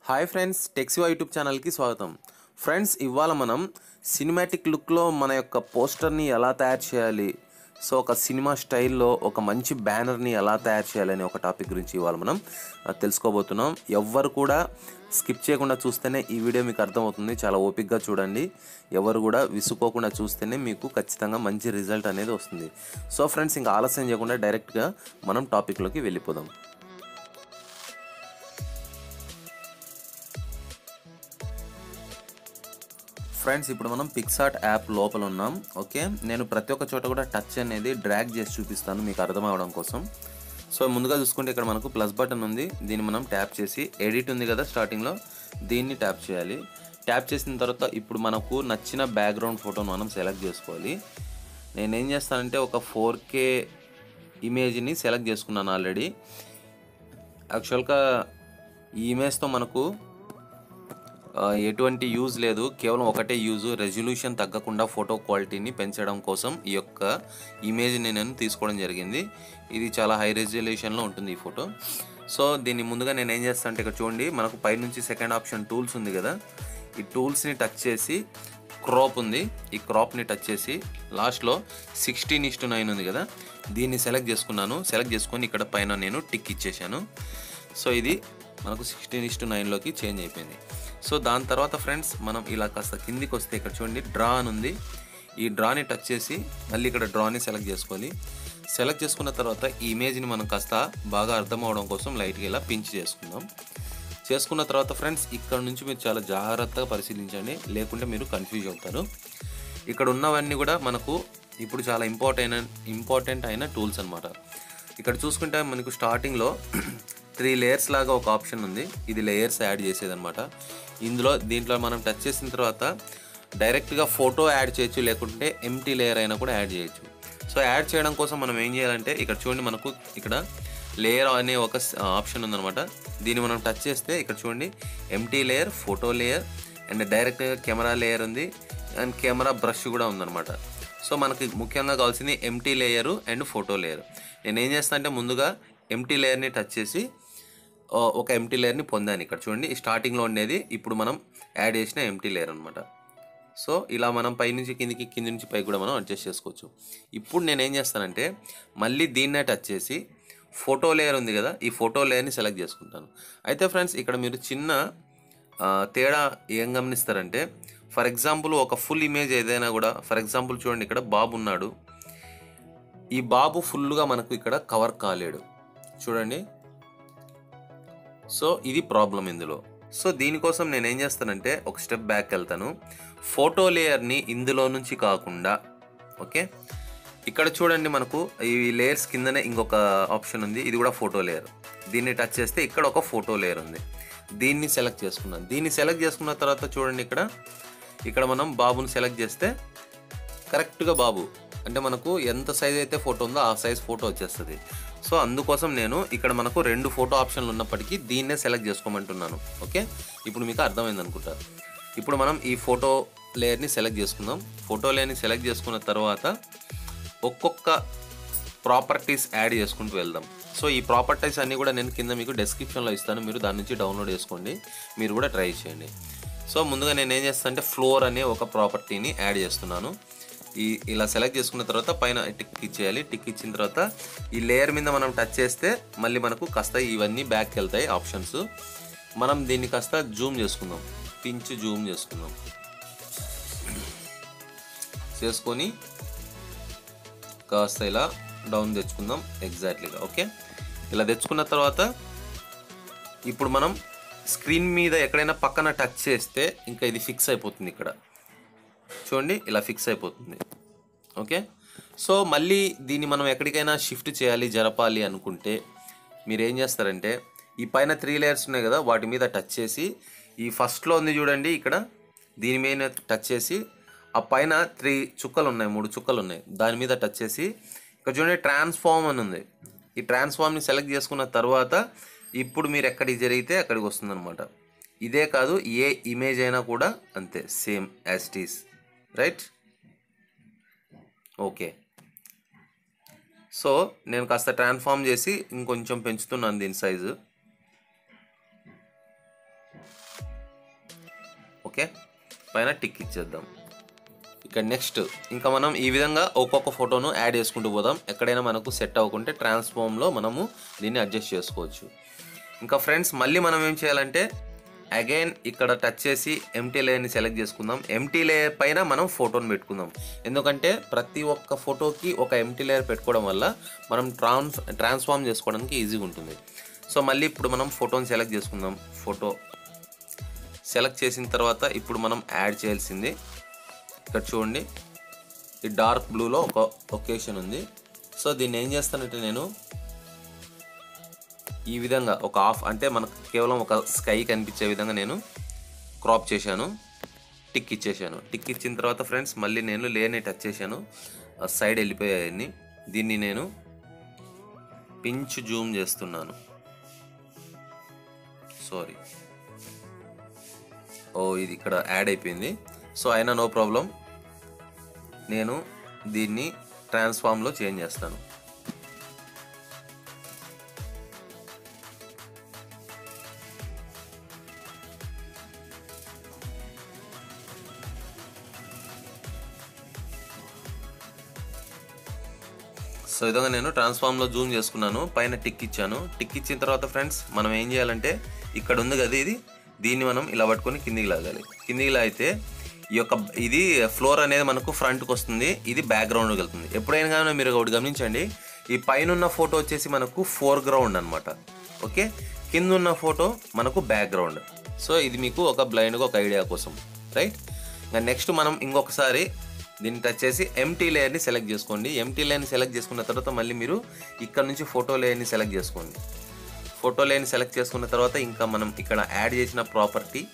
hi friends టెక్సివా YouTube ఛానల్కి స్వాగతం friends ఇవాళ మనం సినిమాటిక్ లుక్లో మన యొక్క పోస్టర్ని ఎలా తయారు చేయాలి సో ఒక సినిమా స్టైల్లో ఒక మంచి బ్యానర్ని ఎలా తయారు చేయాలి అనే ఒక టాపిక్ గురించి ఇవాళ మనం ఆ, తెలుసుకోబోతున్నాం ఎవ్వరు కూడా స్కిప్ చేయకుండా చూస్తేనే ఈ వీడియో మీకు అర్థమవుతుంది చాలా ఓపిక్గా చూడండి ఎవరు కూడా విసుకోకుండా చూస్తేనే మీకు ఖచ్చితంగా మంచి రిజల్ట్ అనేది వస్తుంది సో ఫ్రెండ్స్ ఇంకా ఆలస్యం చేయకుండా డైరెక్ట్గా మనం టాపిక్లోకి వెళ్ళిపోదాం ఫ్రెండ్స్ ఇప్పుడు మనం పిక్సార్ట్ యాప్ లోపల ఉన్నాం ఓకే నేను ప్రతి ఒక్క చోట కూడా టచ్ అనేది డ్రాగ్ చేసి చూపిస్తాను మీకు అర్థం అవడం కోసం సో ముందుగా చూసుకుంటే ఇక్కడ మనకు ప్లస్ బటన్ ఉంది దీన్ని మనం ట్యాప్ చేసి ఎడిట్ ఉంది కదా స్టార్టింగ్లో దీన్ని ట్యాప్ చేయాలి ట్యాప్ చేసిన తర్వాత ఇప్పుడు మనకు నచ్చిన బ్యాక్గ్రౌండ్ ఫోటోను మనం సెలెక్ట్ చేసుకోవాలి నేను ఏం చేస్తానంటే ఒక ఫోర్ కే ఇమేజ్ని సెలెక్ట్ చేసుకున్నాను ఆల్రెడీ యాక్చువల్గా ఈ ఇమేజ్తో మనకు ఆ, ఎటువంటి యూజ్ లేదు కేవలం ఒకటే యూజ్ రెజల్యూషన్ తగ్గకుండా ఫోటో క్వాలిటీని పెంచడం కోసం ఈ యొక్క ఇమేజ్ని నేను తీసుకోవడం జరిగింది ఇది చాలా హై రెజల్యూషన్లో ఉంటుంది ఈ ఫోటో సో దీన్ని ముందుగా నేను ఏం చేస్తాను అంటే ఇక్కడ చూడండి మనకు పైనుంచి సెకండ్ ఆప్షన్ టూల్స్ ఉంది కదా ఈ టూల్స్ని టచ్ చేసి క్రాప్ ఉంది ఈ క్రాప్ని టచ్ చేసి లాస్ట్లో సిక్స్టీన్ ఇస్టు నైన్ ఉంది కదా దీన్ని సెలెక్ట్ చేసుకున్నాను సెలెక్ట్ చేసుకొని ఇక్కడ పైన నేను టిక్ ఇచ్చేసాను సో ఇది మనకు సిక్స్టీన్ ఇస్టు నైన్లోకి చేంజ్ అయిపోయింది సో దాని తర్వాత ఫ్రెండ్స్ మనం ఇలా కాస్త కిందికి వస్తే ఇక్కడ చూడండి డ్రా అని ఉంది ఈ డ్రాని టచ్ చేసి మళ్ళీ ఇక్కడ డ్రాని సెలెక్ట్ చేసుకోవాలి సెలెక్ట్ చేసుకున్న తర్వాత ఈ ఇమేజ్ని మనం కాస్త బాగా అర్థం అవడం కోసం లైట్గా ఇలా పించ్ చేసుకుందాం చేసుకున్న తర్వాత ఫ్రెండ్స్ ఇక్కడ నుంచి మీరు చాలా జాగ్రత్తగా పరిశీలించండి లేకుంటే మీరు కన్ఫ్యూజ్ అవుతారు ఇక్కడ ఉన్నవన్నీ కూడా మనకు ఇప్పుడు చాలా ఇంపార్టెంట్ ఇంపార్టెంట్ అయిన టూల్స్ అనమాట ఇక్కడ చూసుకుంటే మనకు స్టార్టింగ్లో త్రీ లేయర్స్ లాగా ఒక ఆప్షన్ ఉంది ఇది లేయర్స్ యాడ్ చేసేదన్నమాట ఇందులో దీంట్లో మనం టచ్ చేసిన తర్వాత డైరెక్ట్గా ఫోటో యాడ్ చేయొచ్చు లేకుంటే ఎంటీ లేయర్ అయినా కూడా యాడ్ చేయొచ్చు సో యాడ్ చేయడం కోసం మనం ఏం చేయాలంటే ఇక్కడ చూడండి మనకు ఇక్కడ లేయర్ అనే ఒక ఆప్షన్ ఉందన్నమాట దీన్ని మనం టచ్ చేస్తే ఇక్కడ చూడండి empty layer photo layer and డైరెక్ట్గా కెమెరా లేయర్ ఉంది అండ్ కెమెరా బ్రష్ కూడా ఉందన్నమాట సో మనకి ముఖ్యంగా కావాల్సింది empty layer and photo layer నేను ఏం చేస్తాను అంటే ముందుగా ఎంటీ లేయర్ని టచ్ చేసి ఆ, ఒక ఎంటీ లేయర్ని పొందాను ఇక్కడ చూడండి స్టార్టింగ్లో ఉండేది ఇప్పుడు మనం యాడ్ చేసిన ఎంటీ లేయర్ అనమాట సో ఇలా మనం పైనుంచి కిందికి కింది నుంచి పైకి కూడా మనం అడ్జస్ట్ చేసుకోవచ్చు ఇప్పుడు నేను ఏం చేస్తానంటే మళ్ళీ దీన్నే టచ్ చేసి ఫోటో లేయర్ ఉంది కదా ఈ ఫోటో లేయర్ని సెలెక్ట్ చేసుకుంటాను అయితే ఫ్రెండ్స్ ఇక్కడ మీరు చిన్న ఆ, తేడా ఏం గమనిస్తారంటే ఫర్ ఎగ్జాంపుల్ ఒక ఫుల్ ఇమేజ్ ఏదైనా కూడా ఫర్ ఎగ్జాంపుల్ చూడండి ఇక్కడ బాబు ఉన్నాడు ఈ బాబు ఫుల్గా మనకు ఇక్కడ కవర్ కాలేడు చూడండి సో ఇది ప్రాబ్లం ఇందులో సో దీనికోసం నేను ఏం చేస్తానంటే ఒక స్టెప్ బ్యాక్ వెళ్తాను ఫోటో లేయర్ని ఇందులో నుంచి కాకుండా ఓకే ఇక్కడ చూడండి మనకు ఈ లేయర్స్ కిందనే ఇంకొక ఆప్షన్ ఉంది ఇది కూడా ఫోటో లేయర్ దీన్ని టచ్ చేస్తే ఇక్కడ ఒక ఫోటో లేయర్ ఉంది దీన్ని సెలెక్ట్ చేసుకున్నాను దీన్ని సెలెక్ట్ చేసుకున్న తర్వాత చూడండి ఇక్కడ ఇక్కడ మనం బాబుని సెలెక్ట్ చేస్తే కరెక్ట్గా బాబు అంటే మనకు ఎంత సైజ్ అయితే ఫోటో ఉందో ఆ సైజ్ ఫోటో వచ్చేస్తుంది సో అందుకోసం నేను ఇక్కడ మనకు రెండు ఫోటో ఆప్షన్లు ఉన్నప్పటికీ దీన్నే సెలెక్ట్ చేసుకోమంటున్నాను ఓకే ఇప్పుడు మీకు అర్థమైంది అనుకుంటా ఇప్పుడు మనం ఈ ఫోటో లేయర్ని సెలెక్ట్ చేసుకుందాం ఫోటో లేయర్ని సెలెక్ట్ చేసుకున్న తర్వాత ఒక్కొక్క ప్రాపర్టీస్ యాడ్ చేసుకుంటూ వెళ్దాం సో ఈ ప్రాపర్టీస్ అన్నీ కూడా నేను కింద మీకు డెస్క్రిప్షన్లో ఇస్తాను మీరు దాని నుంచి డౌన్లోడ్ చేసుకోండి మీరు కూడా ట్రై చేయండి సో ముందుగా నేను ఏం చేస్తాను అంటే ఫ్లోర్ అనే ఒక ప్రాపర్టీని యాడ్ చేస్తున్నాను ఈ ఇలా సెలెక్ట్ చేసుకున్న తర్వాత పైన టిక్ ఇచ్చేయాలి టిక్ ఇచ్చిన తర్వాత ఈ లేయర్ మీద మనం టచ్ చేస్తే మళ్ళీ మనకు కాస్త ఇవన్నీ బ్యాక్కి వెళ్తాయి ఆప్షన్స్ మనం దీన్ని కాస్త జూమ్ చేసుకుందాం పించ్ జూమ్ చేసుకుందాం చేసుకొని కాస్త ఇలా డౌన్ తెచ్చుకుందాం ఎగ్జాక్ట్లీగా ఓకే ఇలా తెచ్చుకున్న తర్వాత ఇప్పుడు మనం స్క్రీన్ మీద ఎక్కడైనా పక్కన టచ్ చేస్తే ఇంకా ఇది ఫిక్స్ అయిపోతుంది ఇక్కడ చూడండి ఇలా ఫిక్స్ అయిపోతుంది ఓకే సో మళ్ళీ దీన్ని మనం ఎక్కడికైనా షిఫ్ట్ చేయాలి జరపాలి అనుకుంటే మీరు ఏం చేస్తారంటే ఈ పైన త్రీ లేయర్స్ ఉన్నాయి కదా వాటి మీద టచ్ చేసి ఈ ఫస్ట్లో ఉంది చూడండి ఇక్కడ దీని మీద టచ్ చేసి ఆ పైన త్రీ చుక్కలు ఉన్నాయి మూడు చుక్కలు ఉన్నాయి దాని మీద టచ్ చేసి ఇక్కడ చూడండి ట్రాన్స్ఫార్మ్ అని ఉంది ఈ ట్రాన్స్ఫార్మ్ని సెలెక్ట్ చేసుకున్న తర్వాత ఇప్పుడు మీరు ఎక్కడికి జరిగితే అక్కడికి వస్తుందన్నమాట ఇదే కాదు ఏ ఇమేజ్ అయినా కూడా అంతే సేమ్ యాజ్ టీస్ రైట్ ఓకే సో నేను కాస్త ట్రాన్స్ఫార్మ్ చేసి ఇంకొంచెం పెంచుతున్నాను దీని సైజు ఓకే పైన టిక్ ఇచ్చేద్దాం ఇక నెక్స్ట్ ఇంకా మనం ఈ విధంగా ఒక్కొక్క ఫోటోను యాడ్ చేసుకుంటూ పోదాం ఎక్కడైనా మనకు సెట్ అవ్వకుంటే ట్రాన్స్ఫామ్లో మనము దీన్ని అడ్జస్ట్ చేసుకోవచ్చు ఇంకా ఫ్రెండ్స్ మళ్ళీ మనం ఏం చేయాలంటే అగైన్ ఇక్కడ టచ్ చేసి ఎంటీ లేయర్ని సెలెక్ట్ చేసుకుందాం ఎంటీ లేయర్ పైన మనం ఫోటోని పెట్టుకుందాం ఎందుకంటే ప్రతి ఒక్క ఫోటోకి ఒక ఎంటీ లేయర్ పెట్టుకోవడం వల్ల మనం ట్రాన్స్ ట్రాన్స్ఫార్మ్ చేసుకోవడానికి ఈజీగా ఉంటుంది సో మళ్ళీ ఇప్పుడు మనం ఫోటోని సెలెక్ట్ చేసుకుందాం ఫోటో సెలెక్ట్ చేసిన తర్వాత ఇప్పుడు మనం యాడ్ చేయాల్సింది ఇక్కడ చూడండి ఈ డార్క్ బ్లూలో ఒక ఒకేషన్ ఉంది సో దీన్ని ఏం చేస్తానంటే నేను ఈ విధంగా ఒక ఆఫ్ అంటే మనకు కేవలం ఒక స్కై కనిపించే విధంగా నేను క్రాప్ చేశాను టిక్ ఇచ్చేసాను టిక్ ఇచ్చిన తర్వాత ఫ్రెండ్స్ మళ్ళీ నేను లేని టచ్ చేశాను ఆ సైడ్ వెళ్ళిపోయాయన్ని దీన్ని నేను పించ్ జూమ్ చేస్తున్నాను సారీ ఓ ఇది ఇక్కడ యాడ్ అయిపోయింది సో అయినా నో ప్రాబ్లం నేను దీన్ని ట్రాన్స్ఫామ్లో చేంజ్ చేస్తాను సో ఈ విధంగా నేను ట్రాన్స్ఫామ్లో జూమ్ చేసుకున్నాను పైన టిక్ ఇచ్చాను టిక్ ఇచ్చిన తర్వాత ఫ్రెండ్స్ మనం ఏం చేయాలంటే ఇక్కడ ఉంది కదా ఇది దీన్ని మనం ఇలా పట్టుకొని కిందికి లాగాలి కిందికి లాగితే ఈ యొక్క ఇది ఫ్లోర్ అనేది మనకు ఫ్రంట్కి వస్తుంది ఇది బ్యాక్గ్రౌండ్కి వెళ్తుంది ఎప్పుడైనా కానీ మీరు ఒకటి గమనించండి ఈ పైన ఉన్న ఫోటో వచ్చేసి మనకు ఫోర్ గ్రౌండ్ అనమాట ఓకే కింద ఉన్న ఫోటో మనకు బ్యాక్గ్రౌండ్ సో ఇది మీకు ఒక బ్లైండ్గా ఒక ఐడియా కోసం రైట్ ఇంకా నెక్స్ట్ మనం ఇంకొకసారి దీన్ని టచ్ చేసి ఎంటీ లేయర్ని సెలెక్ట్ చేసుకోండి ఎంటీ లేయర్ని సెలెక్ట్ చేసుకున్న తర్వాత మళ్ళీ మీరు ఇక్కడ నుంచి ఫోటో లేయర్ని సెలెక్ట్ చేసుకోండి ఫోటో లేయర్ని సెలెక్ట్ చేసుకున్న తర్వాత ఇంకా మనం ఇక్కడ యాడ్ చేసిన ప్రాపర్టీ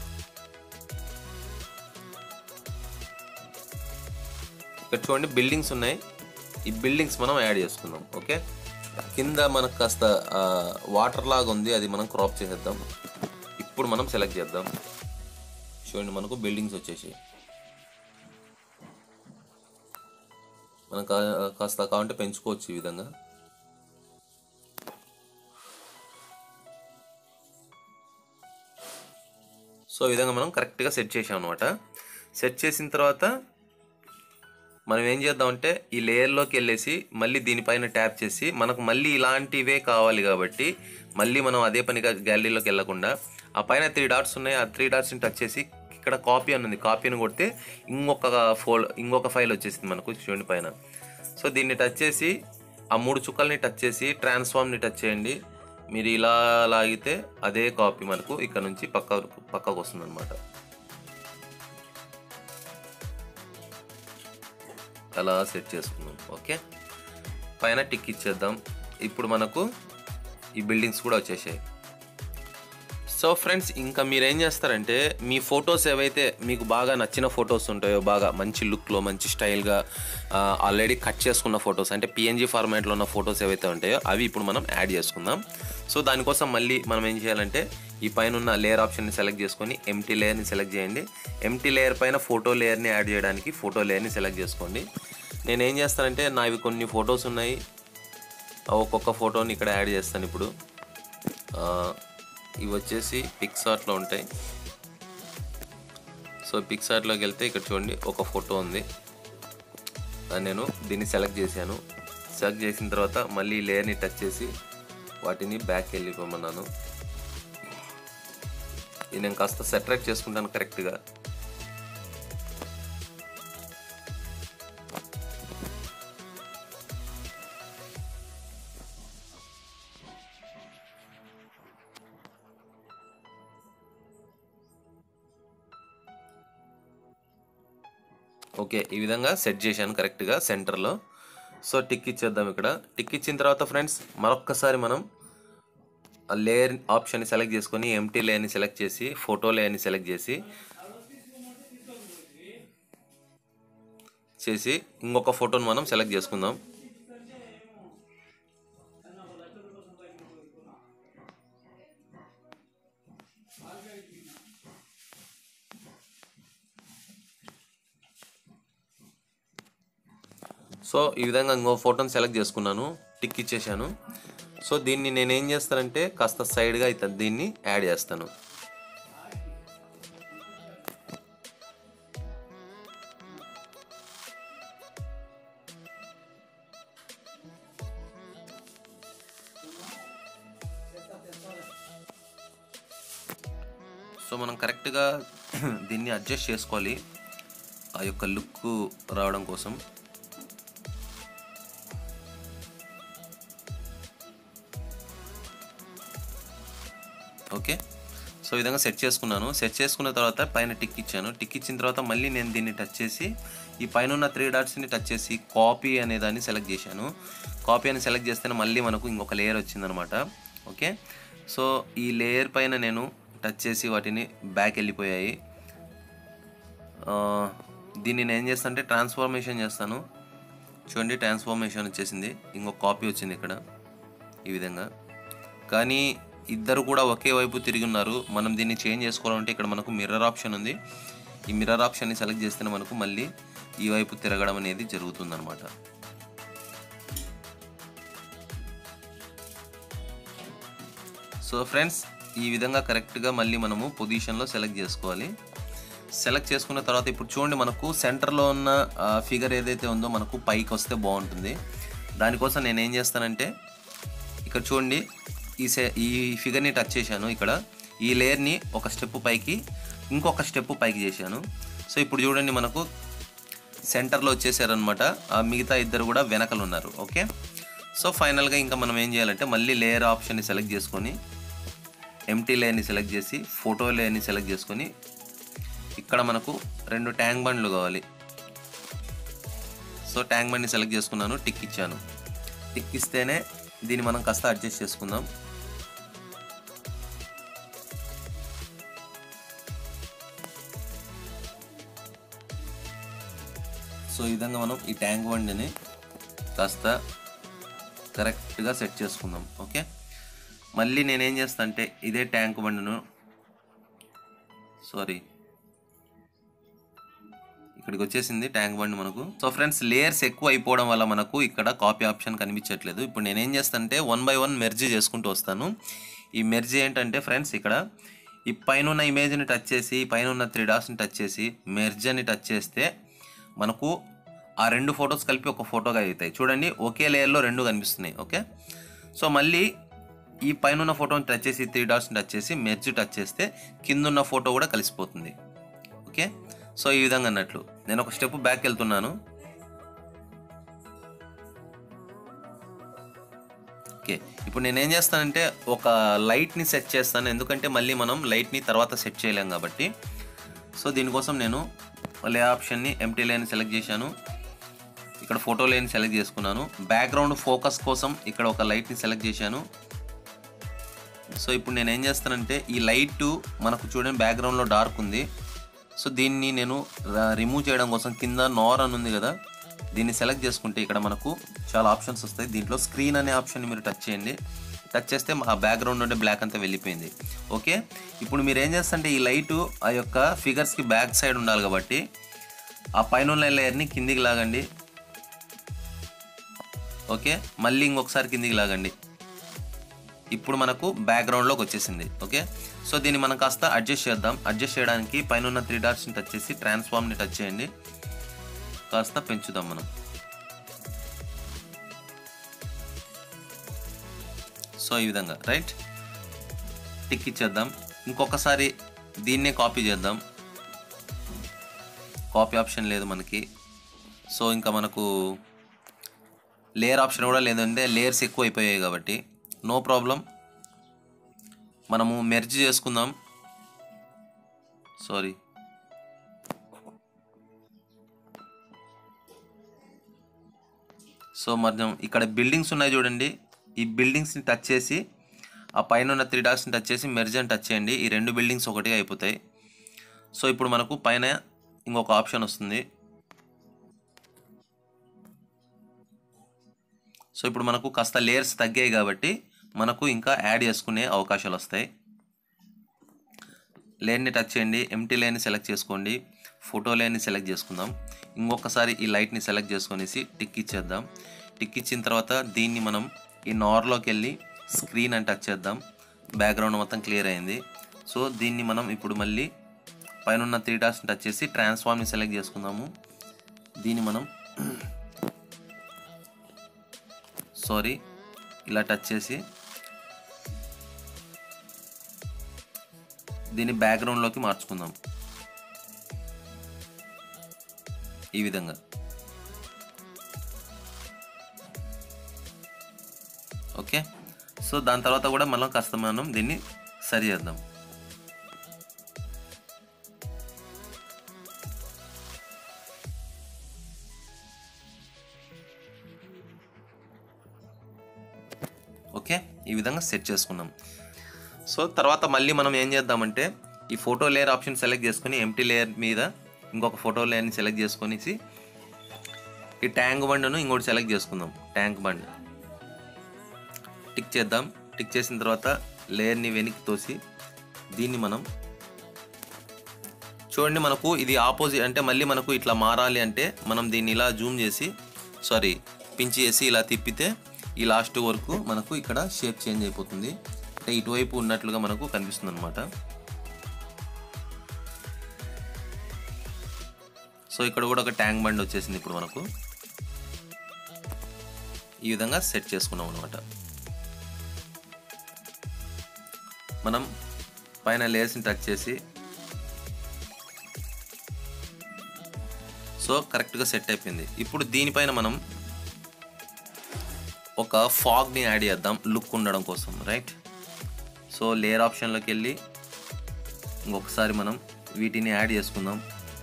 ఇక్కడ చూడండి బిల్డింగ్స్ ఉన్నాయి ఈ బిల్డింగ్స్ మనం యాడ్ చేసుకుందాం ఓకే కింద మనకు కాస్త వాటర్ లాగా ఉంది అది మనం క్రాప్ చేసేద్దాం ఇప్పుడు మనం సెలెక్ట్ చేద్దాం చూడండి మనకు బిల్డింగ్స్ వచ్చేసి మనం కా- కాస్త కావాలంటే పెంచుకోవచ్చు ఈ విధంగా సో ఈ విధంగా మనం కరెక్ట్గా సెట్ చేసాం అనమాట సెట్ చేసిన తర్వాత మనం ఏం చేద్దామంటే ఈ లేయర్లోకి వెళ్ళేసి మళ్ళీ దీనిపైన ట్యాప్ చేసి మనకు మళ్ళీ ఇలాంటివే కావాలి కాబట్టి మళ్ళీ మనం అదే పనిగా గ్యాలరీలోకి వెళ్ళకుండా ఆ పైన త్రీ డాట్స్ ఉన్నాయి ఆ త్రీ డాట్స్ని టచ్ చేసి ఇక్కడ కాపీ అని ఉంది కాపీని కొడితే ఇంకొక ఫోల్ ఇంకొక ఫైల్ వచ్చేసింది మనకు చూడండి పైన సో దీన్ని టచ్ చేసి ఆ మూడు చుక్కల్ని టచ్ చేసి ట్రాన్స్ఫార్మ్ని టచ్ చేయండి మీరు ఇలా లాగితే అదే కాపీ మనకు ఇక్కడ నుంచి పక్క పక్కకు వస్తుంది అనమాట అలా సెట్ చేసుకుందాం ఓకే పైన టిక్ ఇచ్చేద్దాం ఇప్పుడు మనకు ఈ బిల్డింగ్స్ కూడా వచ్చేసాయి సో ఫ్రెండ్స్ ఇంకా మీరు ఏం చేస్తారంటే మీ ఫొటోస్ ఏవైతే మీకు బాగా నచ్చిన ఫొటోస్ ఉంటాయో బాగా మంచి లుక్లో మంచి స్టైల్గా ఆల్రెడీ కట్ చేసుకున్న ఫొటోస్ అంటే పిఎన్జీ ఫార్మాట్లో ఉన్న ఫొటోస్ ఏవైతే ఉంటాయో అవి ఇప్పుడు మనం యాడ్ చేసుకుందాం సో దానికోసం మళ్ళీ మనం ఏం చేయాలంటే ఈ పైన ఉన్న లేయర్ ఆప్షన్ని సెలెక్ట్ చేసుకొని ఎంటీ లేయర్ని సెలెక్ట్ చేయండి ఎంటీ లేయర్ పైన ఫోటో లేయర్ని యాడ్ చేయడానికి ఫోటో లేయర్ని సెలెక్ట్ చేసుకోండి నేను ఏం చేస్తానంటే నావి కొన్ని ఫొటోస్ ఉన్నాయి ఆ ఒక్కొక్క ఫోటోని ఇక్కడ యాడ్ చేస్తాను ఇప్పుడు ఆ, ఇవి వచ్చేసి పిక్సార్ట్లో ఉంటాయి సో పిక్సార్ట్లోకి వెళ్తే ఇక్కడ చూడండి ఒక ఫోటో ఉంది ఆ, నేను దీన్ని సెలెక్ట్ చేశాను సెలెక్ట్ చేసిన తర్వాత మళ్ళీ ఈ లేయర్ని టచ్ చేసి వాటిని బ్యాక్ వెళ్ళిపోమన్నాను ఇది నేను కాస్త సెటరేట్ చేసుకుంటాను కరెక్ట్గా ఓకే ఈ విధంగా సెట్ చేశాను కరెక్ట్గా సెంటర్లో సో టిక్ ఇచ్చేద్దాం ఇక్కడ టిక్ ఇచ్చిన తర్వాత ఫ్రెండ్స్ మరొక్కసారి మనం ఆ లేయర్ ఆప్షన్ని సెలెక్ట్ చేసుకొని ఎంటీ లేయర్ని సెలెక్ట్ చేసి ఫోటో లేయర్ని సెలెక్ట్ చేసి చేసి ఇంకొక ఫోటోని మనం సెలెక్ట్ చేసుకుందాం సో ఈ విధంగా ఇంకో ఫోటోని సెలెక్ట్ చేసుకున్నాను టిక్ ఇచ్చేసాను సో దీన్ని నేను ఏం చేస్తానంటే కాస్త సైడ్గా అయితే దీన్ని యాడ్ చేస్తాను సో మనం కరెక్ట్గా దీన్ని అడ్జస్ట్ చేసుకోవాలి ఆ యొక్క లుక్ రావడం కోసం ఓకే సో ఈ విధంగా సెట్ చేసుకున్నాను సెట్ చేసుకున్న తర్వాత పైన టిక్ ఇచ్చాను టిక్ ఇచ్చిన తర్వాత మళ్ళీ నేను దీన్ని టచ్ చేసి ఈ పైన ఉన్న త్రీ డాట్స్ని టచ్ చేసి కాపీ అనే దాన్ని సెలెక్ట్ చేశాను కాపీ అని సెలెక్ట్ చేస్తేనే మళ్ళీ మనకు ఇంకొక లేయర్ వచ్చిందనమాట ఓకే సో ఈ లేయర్ పైన నేను టచ్ చేసి వాటిని బ్యాక్ వెళ్ళిపోయాయి ఆ, దీన్ని నేను ఏం చేస్తాను అంటే ట్రాన్స్ఫర్మేషన్ చేస్తాను చూడండి ట్రాన్స్ఫర్మేషన్ వచ్చేసింది ఇంకొక కాపీ వచ్చింది ఇక్కడ ఈ విధంగా కానీ ఇద్దరు కూడా ఒకే వైపు తిరిగి ఉన్నారు మనం దీన్ని చేంజ్ చేసుకోవాలంటే ఇక్కడ మనకు మిర్రర్ ఆప్షన్ ఉంది ఈ మిర్రర్ ఆప్షన్ని సెలెక్ట్ చేస్తేనే మనకు మళ్ళీ ఈ వైపు తిరగడం అనేది జరుగుతుందన్నమాట సో ఫ్రెండ్స్ ఈ విధంగా కరెక్ట్గా మళ్ళీ మనము పొజిషన్లో సెలెక్ట్ చేసుకోవాలి సెలెక్ట్ చేసుకున్న తర్వాత ఇప్పుడు చూడండి మనకు సెంటర్లో ఉన్న ఫిగర్ ఏదైతే ఉందో మనకు పైకి వస్తే బాగుంటుంది దానికోసం నేను ఏం చేస్తానంటే ఇక్కడ చూడండి ఈ సే ఈ ఫిగర్ని టచ్ చేశాను ఇక్కడ ఈ లేయర్ని ఒక స్టెప్ పైకి ఇంకొక స్టెప్ పైకి చేశాను సో ఇప్పుడు చూడండి మనకు సెంటర్లో వచ్చేసారనమాట ఆ మిగతా ఇద్దరు కూడా వెనకలు ఉన్నారు ఓకే సో ఫైనల్గా ఇంకా మనం ఏం చేయాలంటే మళ్ళీ లేయర్ ఆప్షన్ని సెలెక్ట్ చేసుకొని ఎంటీ లేయర్ని సెలెక్ట్ చేసి ఫోటో లేయర్ని సెలెక్ట్ చేసుకొని ఇక్కడ మనకు రెండు ట్యాంక్ బండ్లు కావాలి సో ట్యాంక్ బండ్ని సెలెక్ట్ చేసుకున్నాను టిక్ ఇచ్చాను టిక్ ఇస్తేనే దీన్ని మనం కాస్త అడ్జస్ట్ చేసుకుందాం సో ఈ విధంగా మనం ఈ ట్యాంక్ బండిని కాస్త కరెక్ట్గా సెట్ చేసుకుందాం ఓకే మళ్ళీ నేనేం చేస్తా అంటే ఇదే ట్యాంక్ బండిను సారీ ఇక్కడికి వచ్చేసింది ట్యాంక్ బండ్ మనకు సో ఫ్రెండ్స్ లేయర్స్ ఎక్కువ అయిపోవడం వల్ల మనకు ఇక్కడ కాపీ ఆప్షన్ కనిపించట్లేదు ఇప్పుడు నేనేం చేస్తానంటే వన్ బై వన్ మెర్జ్ చేసుకుంటూ వస్తాను ఈ మెర్జ్ ఏంటంటే ఫ్రెండ్స్ ఇక్కడ ఈ పైన ఉన్న ఇమేజ్ని టచ్ చేసి ఈ పైన ఉన్న త్రీ డాట్స్ని టచ్ చేసి మెర్జ్ అని టచ్ చేస్తే మనకు ఆ రెండు ఫొటోస్ కలిపి ఒక ఫోటోగా అవుతాయి చూడండి ఒకే లేయర్లో రెండు కనిపిస్తున్నాయి ఓకే సో మళ్ళీ ఈ పైన ఉన్న ఫోటోని టచ్ చేసి త్రీ డాట్స్ని టచ్ చేసి మెర్జ్ టచ్ చేస్తే కింద ఉన్న ఫోటో కూడా కలిసిపోతుంది ఓకే సో ఈ విధంగా అన్నట్లు నేను ఒక స్టెప్ బ్యాక్ వెళ్తున్నాను ఓకే ఇప్పుడు నేను ఏం చేస్తానంటే ఒక లైట్ని సెట్ చేస్తాను ఎందుకంటే మళ్ళీ మనం లైట్ని తర్వాత సెట్ చేయలేం కాబట్టి సో దీనికోసం నేను లే ఆప్షన్ని ఎంటీ లేని సెలెక్ట్ చేశాను ఇక్కడ ఫోటో లేని సెలెక్ట్ చేసుకున్నాను బ్యాక్గ్రౌండ్ ఫోకస్ కోసం ఇక్కడ ఒక లైట్ని సెలెక్ట్ చేశాను సో ఇప్పుడు నేను ఏం చేస్తానంటే ఈ లైట్ మనకు చూడండి బ్యాక్గ్రౌండ్లో డార్క్ ఉంది సో దీన్ని నేను రిమూవ్ చేయడం కోసం కింద నార్ అని ఉంది కదా దీన్ని సెలెక్ట్ చేసుకుంటే ఇక్కడ మనకు చాలా ఆప్షన్స్ వస్తాయి దీంట్లో స్క్రీన్ అనే ఆప్షన్ మీరు టచ్ చేయండి టచ్ చేస్తే ఆ బ్యాక్గ్రౌండ్ ఉండే బ్లాక్ అంతా వెళ్ళిపోయింది ఓకే ఇప్పుడు మీరు ఏం చేస్తుంటే ఈ లైట్ ఆ యొక్క ఫిగర్స్కి బ్యాక్ సైడ్ ఉండాలి కాబట్టి ఆ పైన ఉన్న లేయర్ని కిందికి లాగండి ఓకే మళ్ళీ ఇంకొకసారి కిందికి లాగండి ఇప్పుడు మనకు బ్యాక్గ్రౌండ్లోకి వచ్చేసింది ఓకే సో దీన్ని మనం కాస్త అడ్జస్ట్ చేద్దాం అడ్జస్ట్ చేయడానికి పైన ఉన్న త్రీ డాట్స్ని టచ్ చేసి ట్రాన్స్ఫార్మ్ని టచ్ చేయండి కాస్త పెంచుదాం మనం సో ఈ విధంగా రైట్ టిక్ ఇచ్చేద్దాం ఇంకొకసారి దీన్నే కాపీ చేద్దాం కాపీ ఆప్షన్ లేదు మనకి సో ఇంకా మనకు లేయర్ ఆప్షన్ కూడా లేదంటే లేయర్స్ ఎక్కువ అయిపోయాయి కాబట్టి నో ప్రాబ్లం మనము మెర్జ్ చేసుకుందాం సారీ సో మనం ఇక్కడ బిల్డింగ్స్ ఉన్నాయి చూడండి ఈ బిల్డింగ్స్ని టచ్ చేసి ఆ పైన ఉన్న త్రీ డాట్స్ని టచ్ చేసి మెర్జ్ అని టచ్ చేయండి ఈ రెండు బిల్డింగ్స్ ఒకటిగా అయిపోతాయి సో ఇప్పుడు మనకు పైన ఇంకొక ఆప్షన్ వస్తుంది సో ఇప్పుడు మనకు కాస్త లేయర్స్ తగ్గాయి కాబట్టి మనకు ఇంకా యాడ్ చేసుకునే అవకాశాలు వస్తాయి లేన్ని టచ్ చేయండి ఎంటీ లేన్ని సెలెక్ట్ చేసుకోండి ఫోటో లేన్ని సెలెక్ట్ చేసుకుందాం ఇంకొకసారి ఈ లైట్ని సెలెక్ట్ చేసుకొనేసి టిక్ ఇచ్చేద్దాం టిక్ ఇచ్చిన తర్వాత దీన్ని మనం ఈ నార్లోకి వెళ్ళి స్క్రీన్ అని టచ్ చేద్దాం బ్యాక్గ్రౌండ్ మొత్తం క్లియర్ అయింది సో దీన్ని మనం ఇప్పుడు మళ్ళీ పైన ఉన్న త్రీ డాట్స్ని టచ్ చేసి ట్రాన్స్ఫార్మ్ని సెలెక్ట్ చేసుకుందాము దీన్ని మనం సారీ ఇలా టచ్ చేసి దీన్ని బ్యాక్గ్రౌండ్లోకి మార్చుకుందాం ఈ విధంగా ఓకే సో దాని తర్వాత కూడా మనం కాస్త మనం దీన్ని సరి చేద్దాం ఓకే ఈ విధంగా సెట్ చేసుకున్నాం సో తర్వాత మళ్ళీ మనం ఏం చేద్దామంటే ఈ ఫోటో లేయర్ ఆప్షన్ సెలెక్ట్ చేసుకొని ఎంటీ లేయర్ మీద ఇంకొక ఫోటో లేయర్ని సెలెక్ట్ చేసుకొనేసి ఈ ట్యాంక్ బండ్ను ఇంకోటి సెలెక్ట్ చేసుకుందాం ట్యాంక్ బండ్ టిక్ చేద్దాం టిక్ చేసిన తర్వాత లేయర్ని వెనక్కి తోసి దీన్ని మనం చూడండి మనకు ఇది ఆపోజిట్ అంటే మళ్ళీ మనకు ఇట్లా మారాలి అంటే మనం దీన్ని ఇలా జూమ్ చేసి సారీ పించి చేసి ఇలా తిప్పితే ఈ లాస్ట్ వరకు మనకు ఇక్కడ షేప్ చేంజ్ అయిపోతుంది అంటే ఇటువైపు ఉన్నట్లుగా మనకు కనిపిస్తుంది అనమాట సో ఇక్కడ కూడా ఒక ట్యాంక్ బండ్ వచ్చేసింది ఇప్పుడు మనకు ఈ విధంగా సెట్ చేసుకున్నాం అనమాట మనం పైన లేయర్స్ని టచ్ చేసి సో కరెక్ట్గా సెట్ అయిపోయింది ఇప్పుడు దీనిపైన మనం ఒక ఫాగ్ని యాడ్ చేద్దాం లుక్ ఉండడం కోసం రైట్ సో లేయర్ ఆప్షన్లోకి వెళ్ళి ఇంకొకసారి మనం వీటిని యాడ్ చేసుకుందాం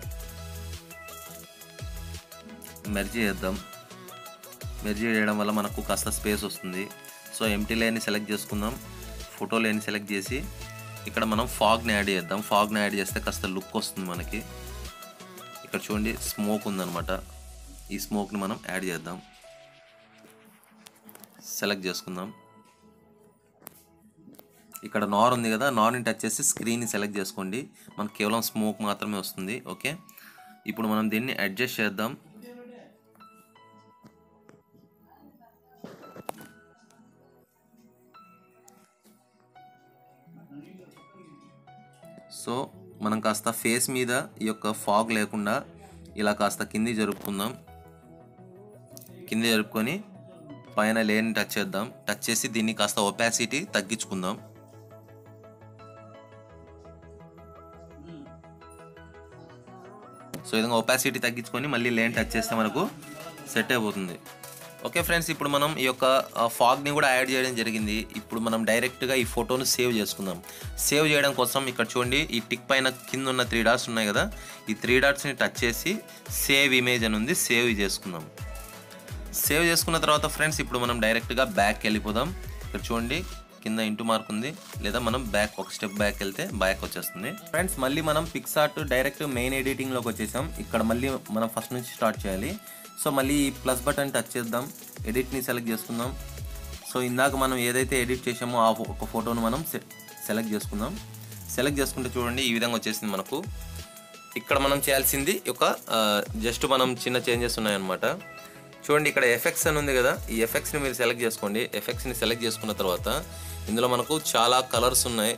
మెర్జ్ చేద్దాం మెర్జ్ చేయడం వల్ల మనకు కాస్త స్పేస్ వస్తుంది సో ఎంటీ లేయర్ని సెలెక్ట్ చేసుకుందాం ఫోటో లేయర్ని సెలెక్ట్ చేసి ఇక్కడ మనం ఫాగ్ని యాడ్ చేద్దాం ఫాగ్ని యాడ్ చేస్తే కాస్త లుక్ వస్తుంది మనకి ఇక్కడ చూడండి స్మోక్ ఉందన్నమాట ఈ స్మోక్ని మనం యాడ్ చేద్దాం సెలెక్ట్ చేసుకుందాం ఇక్కడ నార్ ఉంది కదా నార్ని టచ్ చేసి స్క్రీన్ని సెలెక్ట్ చేసుకోండి మనకు కేవలం స్మోక్ మాత్రమే వస్తుంది ఓకే ఇప్పుడు మనం దీన్ని అడ్జస్ట్ చేద్దాం సో మనం కాస్త ఫేస్ మీద ఈ యొక్క ఫాగ్ లేకుండా ఇలా కాస్త కింది జరుపుకుందాం కింది జరుపుకొని పైన లేని టచ్ చేద్దాం టచ్ చేసి దీన్ని కాస్త ఒపాసిటీ తగ్గించుకుందాం సో ఈ విధంగా ఒపాసిటీ తగ్గించుకొని మళ్ళీ లేన్ టచ్ చేస్తే మనకు సెట్ అయిపోతుంది ఓకే ఫ్రెండ్స్ ఇప్పుడు మనం ఈ యొక్క ఫాగ్ని కూడా యాడ్ చేయడం జరిగింది ఇప్పుడు మనం డైరెక్ట్గా ఈ ఫోటోను సేవ్ చేసుకుందాం సేవ్ చేయడం కోసం ఇక్కడ చూడండి ఈ టిక్ పైన కింద ఉన్న త్రీ డాట్స్ ఉన్నాయి కదా ఈ త్రీ డాట్స్ని టచ్ చేసి సేవ్ ఇమేజ్ అని ఉంది సేవ్ చేసుకుందాం సేవ్ చేసుకున్న తర్వాత ఫ్రెండ్స్ ఇప్పుడు మనం డైరెక్ట్గా బ్యాక్ వెళ్ళిపోదాం ఇక్కడ చూడండి కింద ఇంటూ మార్క్ ఉంది లేదా మనం బ్యాక్ ఒక స్టెప్ బ్యాక్ వెళ్తే బ్యాక్ వచ్చేస్తుంది ఫ్రెండ్స్ మళ్ళీ మనం పిక్సార్ట్ డైరెక్ట్ మెయిన్ ఎడిటింగ్లోకి వచ్చేసాం ఇక్కడ మళ్ళీ మనం ఫస్ట్ నుంచి స్టార్ట్ చేయాలి సో మళ్ళీ ఈ ప్లస్ బటన్ టచ్ చేద్దాం ఎడిట్ని సెలెక్ట్ చేసుకుందాం సో ఇందాక మనం ఏదైతే ఎడిట్ చేసామో ఆ ఫో- ఒక ఫోటోను మనం సె- సెలెక్ట్ చేసుకుందాం సెలెక్ట్ చేసుకుంటే చూడండి ఈ విధంగా వచ్చేసింది మనకు ఇక్కడ మనం చేయాల్సింది ఒక జస్ట్ మనం చిన్న చేంజెస్ ఉన్నాయన్నమాట చూడండి ఇక్కడ ఎఫెక్ట్స్ అని ఉంది కదా ఈ ఎఫెక్ట్స్ని మీరు సెలెక్ట్ చేసుకోండి ఎఫెక్ట్స్ని సెలెక్ట్ చేసుకున్న తర్వాత ఇందులో మనకు చాలా కలర్స్ ఉన్నాయి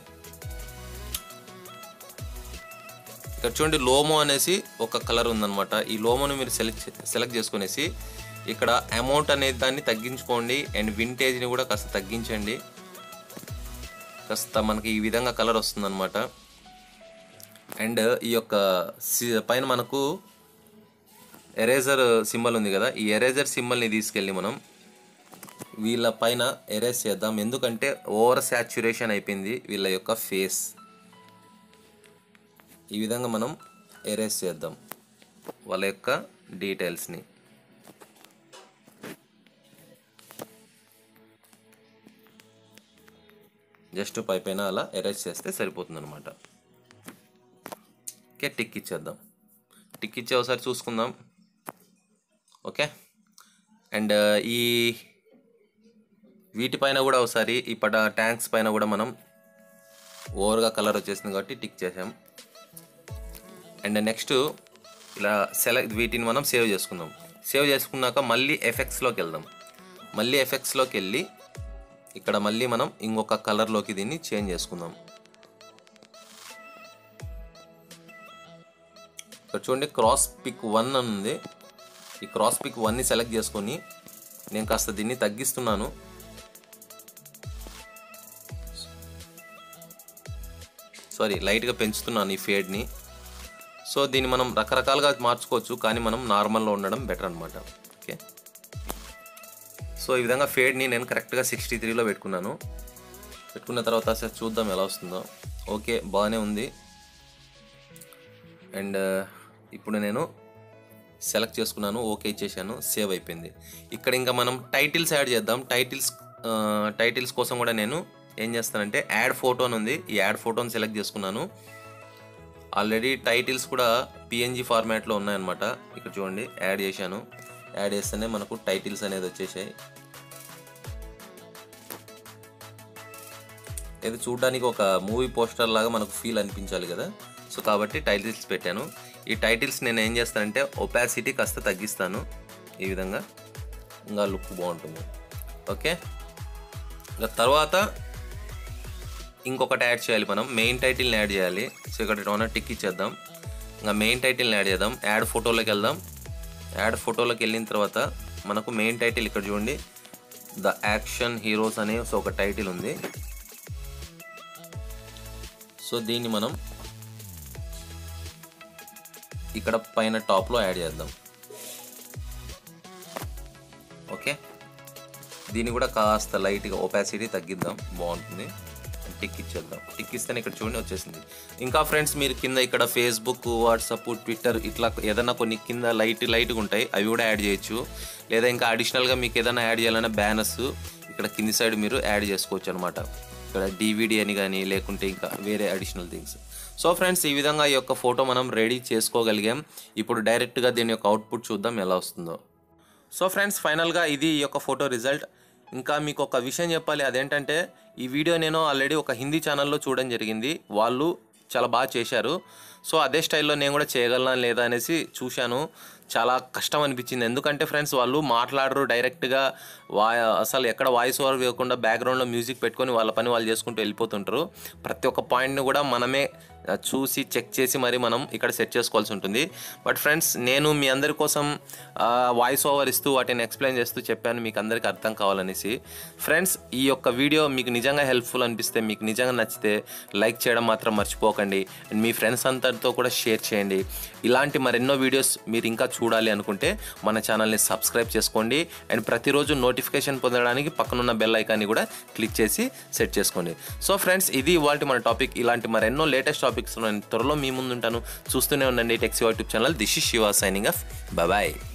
ఇక్కడ చూడండి లోమో అనేసి ఒక కలర్ ఉందన్నమాట ఈ లోమోని మీరు సెలెక్ట్ సెలెక్ట్ చేసుకునేసి ఇక్కడ అమౌంట్ అనేది దాన్ని తగ్గించుకోండి అండ్ వింటేజ్ని కూడా కాస్త తగ్గించండి కాస్త మనకి ఈ విధంగా కలర్ వస్తుందన్నమాట అండ్ ఈ యొక్క సి- పైన మనకు ఎరేజర్ సింబల్ ఉంది కదా ఈ ఎరేజర్ సింబల్ని తీసుకెళ్ళి మనం వీళ్ళ పైన ఎరేజ్ చేద్దాం ఎందుకంటే ఓవర్ శాచ్యురేషన్ అయిపోయింది వీళ్ళ యొక్క ఫేస్ ఈ విధంగా మనం ఎరేజ్ చేద్దాం వాళ్ళ యొక్క డీటెయిల్స్ని జస్ట్ పై పైన అలా ఎరేజ్ చేస్తే సరిపోతుంది అనమాట ఓకే టిక్ ఇచ్చేద్దాం టిక్ ఇచ్చే ఒకసారి చూసుకుందాం ఓకే అండ్ ఈ వీటిపైన కూడా ఒకసారి ఈ పట ట్యాంక్స్ పైన కూడా మనం ఓవర్గా కలర్ వచ్చేసింది కాబట్టి టిక్ చేసాం అండ్ నెక్స్ట్ ఇలా సెలెక్ట్ వీటిని మనం సేవ్ చేసుకుందాం సేవ్ చేసుకున్నాక మళ్ళీ ఎఫెక్ట్స్లోకి వెళ్దాం మళ్ళీ ఎఫెక్ట్స్లోకి వెళ్ళి ఇక్కడ మళ్ళీ మనం ఇంకొక కలర్లోకి దీన్ని చేంజ్ చేసుకుందాం ఇక్కడ చూడండి క్రాస్ పిక్ వన్ అని ఉంది ఈ క్రాస్ పిక్ వన్ని సెలెక్ట్ చేసుకొని నేను కాస్త దీన్ని తగ్గిస్తున్నాను సో సారీ లైట్గా పెంచుతున్నాను ఈ ఫేడ్ని సో దీన్ని మనం రకరకాలుగా మార్చుకోవచ్చు కానీ మనం నార్మల్లో ఉండడం బెటర్ అనమాట ఓకే సో ఈ విధంగా ఫేడ్ని నేను కరెక్ట్గా సిక్స్టీ త్రీలో పెట్టుకున్నాను పెట్టుకున్న తర్వాత అసలు చూద్దాం ఎలా వస్తుందో ఓకే బాగానే ఉంది అండ్ ఇప్పుడు నేను సెలెక్ట్ చేసుకున్నాను ఓకే ఇచ్చేసాను సేవ్ అయిపోయింది ఇక్కడ ఇంకా మనం టైటిల్స్ యాడ్ చేద్దాం టైటిల్స్ టైటిల్స్ కోసం కూడా నేను ఏం చేస్తానంటే యాడ్ ఫోటో అని ఉంది ఈ యాడ్ ఫోటోని సెలెక్ట్ చేసుకున్నాను ఆల్రెడీ టైటిల్స్ కూడా పిఎన్జి ఫార్మాట్లో ఉన్నాయన్నమాట ఇక్కడ చూడండి యాడ్ చేశాను యాడ్ చేస్తేనే మనకు టైటిల్స్ అనేది వచ్చేసాయి ఇది చూడడానికి ఒక మూవీ పోస్టర్ లాగా మనకు ఫీల్ అనిపించాలి కదా సో కాబట్టి టైటిల్స్ పెట్టాను ఈ టైటిల్స్ నేను ఏం చేస్తానంటే ఒపాసిటీ కాస్త తగ్గిస్తాను ఈ విధంగా ఇంకా లుక్ బాగుంటుంది ఓకే ఇంకా తర్వాత ఇంకొకటి యాడ్ చేయాలి మనం మెయిన్ టైటిల్ని యాడ్ చేయాలి సో ఇక్కడ ఏమైనా టిక్ ఇచ్చేద్దాం ఇంకా మెయిన్ టైటిల్ని యాడ్ చేద్దాం యాడ్ ఫోటోలోకి వెళ్దాం యాడ్ ఫోటోలోకి వెళ్ళిన తర్వాత మనకు మెయిన్ టైటిల్ ఇక్కడ చూడండి ద యాక్షన్ హీరోస్ అనే సో ఒక టైటిల్ ఉంది సో దీన్ని మనం ఇక్కడ పైన టాప్లో యాడ్ చేద్దాం ఓకే దీన్ని కూడా కాస్త లైట్గా ఒపాసిటీ తగ్గిద్దాం బాగుంటుంది టిక్ ఇచ్చేద్దాం టిక్ ఇస్తేనే ఇక్కడ చూడండి వచ్చేసింది ఇంకా ఫ్రెండ్స్ మీరు కింద ఇక్కడ ఫేస్బుక్ వాట్సాప్ ట్విట్టర్ ఇట్లా ఏదైనా కొన్ని కింద లైట్ లైట్గా ఉంటాయి అవి కూడా యాడ్ చేయొచ్చు లేదా ఇంకా అడిషనల్గా మీకు ఏదైనా యాడ్ చేయాలన్నా బ్యానర్స్ ఇక్కడ కింది సైడ్ మీరు యాడ్ చేసుకోవచ్చు అనమాట ఇక్కడ డివిడి అని కానీ లేకుంటే ఇంకా వేరే అడిషనల్ థింగ్స్ సో ఫ్రెండ్స్ ఈ విధంగా ఈ యొక్క ఫోటో మనం రెడీ చేసుకోగలిగాం ఇప్పుడు డైరెక్ట్గా దీని యొక్క అవుట్పుట్ చూద్దాం ఎలా వస్తుందో సో ఫ్రెండ్స్ ఫైనల్గా ఇది ఈ యొక్క ఫోటో రిజల్ట్ ఇంకా మీకు ఒక విషయం చెప్పాలి అదేంటంటే ఈ వీడియో నేను ఆల్రెడీ ఒక హిందీ ఛానల్లో చూడడం జరిగింది వాళ్ళు చాలా బాగా చేశారు సో అదే స్టైల్లో నేను కూడా చేయగలనా లేదా అనేసి చూశాను చాలా కష్టం అనిపించింది ఎందుకంటే ఫ్రెండ్స్ వాళ్ళు మాట్లాడరు డైరెక్ట్గా వా అసలు ఎక్కడ వాయిస్ ఓవర్ వేయకుండా బ్యాక్గ్రౌండ్లో మ్యూజిక్ పెట్టుకొని వాళ్ళ పని వాళ్ళు చేసుకుంటూ వెళ్ళిపోతుంటారు ప్రతి ఒక్క పాయింట్ని కూడా మనమే ఆ, చూసి చెక్ చేసి మరి మనం ఇక్కడ సెట్ చేసుకోవాల్సి ఉంటుంది బట్ ఫ్రెండ్స్ నేను మీ అందరి కోసం వాయిస్ ఓవర్ ఇస్తూ వాటిని ఎక్స్ప్లెయిన్ చేస్తూ చెప్పాను మీకు అందరికీ అర్థం కావాలనేసి ఫ్రెండ్స్ ఈ యొక్క వీడియో మీకు నిజంగా హెల్ప్ఫుల్ అనిపిస్తే మీకు నిజంగా నచ్చితే లైక్ చేయడం మాత్రం మర్చిపోకండి అండ్ మీ ఫ్రెండ్స్ అందరితో కూడా షేర్ చేయండి ఇలాంటి మరెన్నో వీడియోస్ మీరు ఇంకా చూడాలి అనుకుంటే మన ఛానల్ని సబ్స్క్రైబ్ చేసుకోండి అండ్ ప్రతిరోజు నోటిఫికేషన్ పొందడానికి పక్కనున్న బెల్ ఐకాన్ని కూడా క్లిక్ చేసి సెట్ చేసుకోండి సో ఫ్రెండ్స్ ఇది ఇవాళ మన టాపిక్ ఇలాంటి మరెన్నో లేటెస్ట్ టాపిక్స్ నేను త్వరలో మీ ముందు ఉంటాను చూస్తూనే ఉండండి Techsy YouTube channel this is Shiva signing off bye